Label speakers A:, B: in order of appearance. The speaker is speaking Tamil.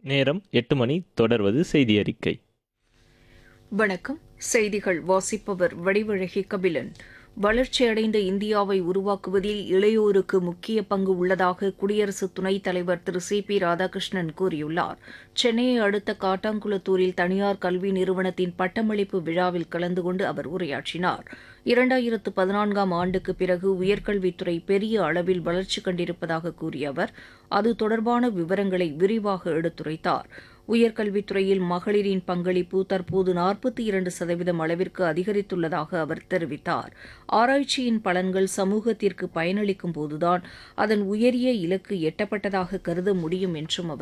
A: நேரம் எட்டு மணி தொடர்வது செய்தி அறிக்கை
B: வணக்கம் செய்திகள் வாசிப்பவர் வடிவழகி கபிலன் வளர்ச்சியடைந்த இந்தியாவை உருவாக்குவதில் இளையோருக்கு முக்கிய பங்கு உள்ளதாக குடியரசு துணைத் தலைவர் திரு சி பி ராதாகிருஷ்ணன் கூறியுள்ளார் சென்னையை அடுத்த காட்டாங்குளத்தூரில் தனியார் கல்வி நிறுவனத்தின் பட்டமளிப்பு விழாவில் கலந்து கொண்டு அவர் உரையாற்றினார் இரண்டாயிரத்து பதினான்காம் ஆண்டுக்கு பிறகு உயர்கல்வித்துறை பெரிய அளவில் வளர்ச்சி கண்டிருப்பதாக கூறிய அவர் அது தொடர்பான விவரங்களை விரிவாக எடுத்துரைத்தார் உயர்கல்வித்துறையில் மகளிரின் பங்களிப்பு தற்போது நாற்பத்தி இரண்டு சதவீதம் அளவிற்கு அதிகரித்துள்ளதாக அவர் தெரிவித்தார் ஆராய்ச்சியின் பலன்கள் சமூகத்திற்கு பயனளிக்கும் போதுதான் அதன் உயரிய இலக்கு எட்டப்பட்டதாக கருத முடியும் என்றும் அவர்